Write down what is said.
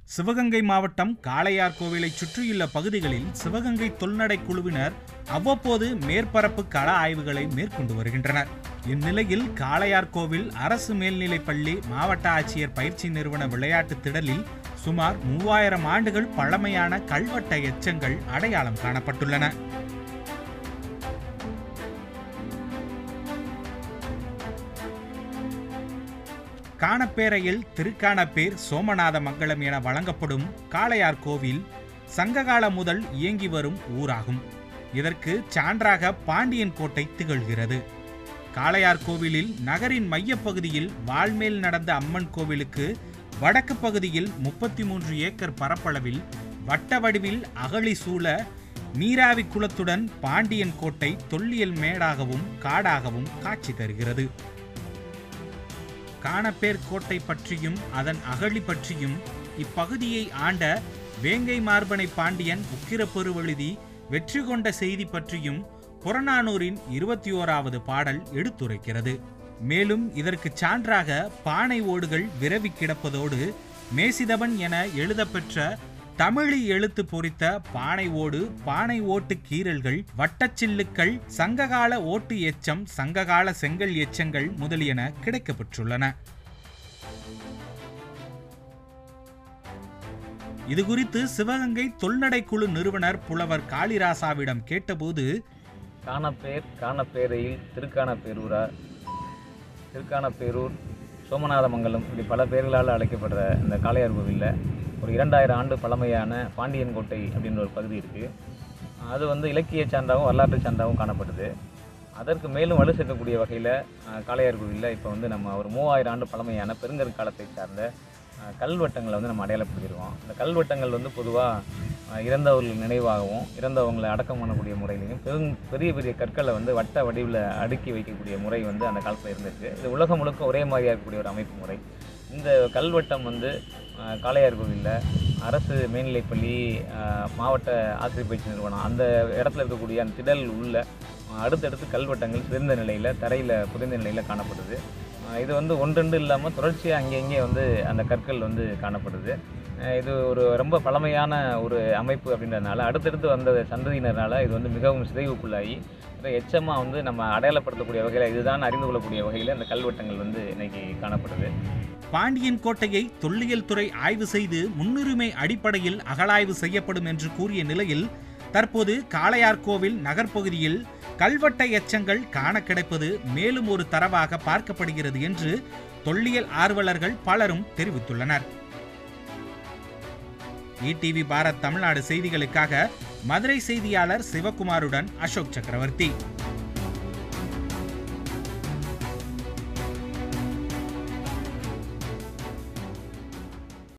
சிவகங்கை மாவட்டம் காளையார் கோவிலை சுற்றியுள்ள பகுதிகளில் சிவகங்கை தொல்நடை குழுவினர் அவ்வப்போது மேற்பரப்பு கள ஆய்வுகளை மேற்கொண்டு வருகின்றனர் இந்நிலையில் காளையார் கோவில் அரசு மேல்நிலைப் பள்ளி மாவட்ட ஆட்சியர் பயிற்சி நிறுவன விளையாட்டு திடலில் சுமார் மூவாயிரம் ஆண்டுகள் பழமையான கல்வெட்ட எச்சங்கள் அடையாளம் காணப்பட்டுள்ளன காணப்பேரையில் திருக்கானப்பேர் சோமநாத மங்கலம் என வழங்கப்படும் காளையார் கோவில் சங்ககாலம் முதல் இயங்கி வரும் ஊராகும் இதற்கு சான்றாக பாண்டியன் கோட்டை திகழ்கிறது காளையார் கோவிலில் நகரின் மையப்பகுதியில் வால்மேல் நடந்த அம்மன் கோவிலுக்கு வடக்கு பகுதியில் முப்பத்தி மூன்று ஏக்கர் பரப்பளவில் வட்ட வடிவில் அகழி சூழ நீராவி குளத்துடன் பாண்டியன் கோட்டை தொல்லியல் மேடாகவும் காடாகவும் காட்சி தருகிறது காணப்பேர் கோட்டை பற்றியும் அதன் அகழி பற்றியும் இப்பகுதியை ஆண்ட வேங்கை மார்பனை பாண்டியன் உக்கிரப்பெருவழுதி வெற்றி கொண்ட செய்தி பற்றியும் புறநானூரின் இருபத்தி ஓராவது பாடல் எடுத்துரைக்கிறது மேலும் இதற்கு சான்றாக பானை ஓடுகள் விரவி கிடப்பதோடு மேசிதவன் என எழுதப்பெற்ற தமிழி எழுத்து பொறித்த பானை ஓடு பானை ஓட்டு கீறல்கள் வட்டச்சில்லுக்கள் சங்ககால ஓட்டு எச்சம் சங்ககால செங்கல் எச்சங்கள் முதலியன கிடைக்கப்பெற்றுள்ளன இதுகுறித்து சிவகங்கை தொல்நடை குழு நிறுவனர் புலவர் காளிராசாவிடம் கேட்டபோது காணப்பேர் காணப்பேரையில் திருக்கானப்பேரூரா திருக்கானப்பேரூர் சோமநாதமங்கலம் இப்படி பல பேர்களால் அழைக்கப்படுற இந்த காளையார் கோவிலில் ஒரு இரண்டாயிரம் ஆண்டு பழமையான பாண்டியன் கோட்டை அப்படின்ற ஒரு பகுதி இருக்குது அது வந்து இலக்கிய சான்றாகவும் வரலாற்று சான்றாகவும் காணப்படுது அதற்கு மேலும் வலு சேர்க்கக்கூடிய வகையில் காளையார் கோவிலில் இப்போ வந்து நம்ம ஒரு மூவாயிரம் ஆண்டு பழமையான பெருங்கற்காலத்தை சார்ந்த அஹ், கல்வெட்டங்களை வந்து நம்ம அடையாளப்படுத்திடுவோம் இந்த கல்வெட்டங்கள் வந்து பொதுவாக இறந்தவர்கள் நினைவாகவும் இறந்தவங்களை அடக்கம் பண்ணக்கூடிய முறையிலையும் பெரும் பெரிய பெரிய கற்களை வந்து வட்ட வடிவில் அடுக்கி வைக்கக்கூடிய முறை வந்து அந்த காலத்தில் இருந்திருக்கு இது உலகம் முழுக்க ஒரே மாதிரியாக இருக்கக்கூடிய ஒரு அமைப்பு முறை இந்த கல்வெட்டம் வந்து அஹ், காளையார் கோவிலில் அரசு மேல்நிலைப்பள்ளி அஹ், மாவட்ட ஆசிரியர் பயிற்சி நிறுவனம் அந்த இடத்துல இருக்கக்கூடிய அந்த திடல் உள்ள அஹ், அடுத்தடுத்து கல்வெட்டங்கள் சிறந்த நிலையில் தரையில் புதைந்த நிலையில் காணப்படுது அஹ், இது வந்து ஒன்றெண்டு இல்லாமல் தொடர்ச்சியாக அங்கே இங்கே வந்து அந்த கற்கள் வந்து காணப்படுது அஹ், இது ஒரு ரொம்ப பழமையான ஒரு அமைப்பு அப்படின்றதுனால அடுத்தடுத்து வந்த சந்ததியினரால் இது வந்து மிகவும் சிதைவுக்குள்ளாகி இதை எச்சமாக வந்து நம்ம அடையாளப்படுத்தக்கூடிய வகையில் இதுதான் அறிந்து கொள்ளக்கூடிய வகையில் இந்த கல்வெட்டங்கள் வந்து இன்னைக்கு காணப்படுது பாண்டியன் கோட்டையை தொல்லியல் துறை ஆய்வு செய்து முன்னுரிமை அடிப்படையில் அகழாய்வு செய்யப்படும் என்று கூறிய நிலையில் தற்போது காளையார் கோவில் நகர்ப்பகுதியில் கல்வெட்ட எச்சங்கள் காண கிடைப்பது மேலும் ஒரு தரவாக பார்க்கப்படுகிறது என்று தொல்லியல் ஆர்வலர்கள் பலரும் தெரிவித்துள்ளனர் இடிவி பாரத் தமிழ்நாடு செய்திகளுக்காக மதுரை செய்தியாளர் சிவகுமாருடன் அசோக் சக்கரவர்த்தி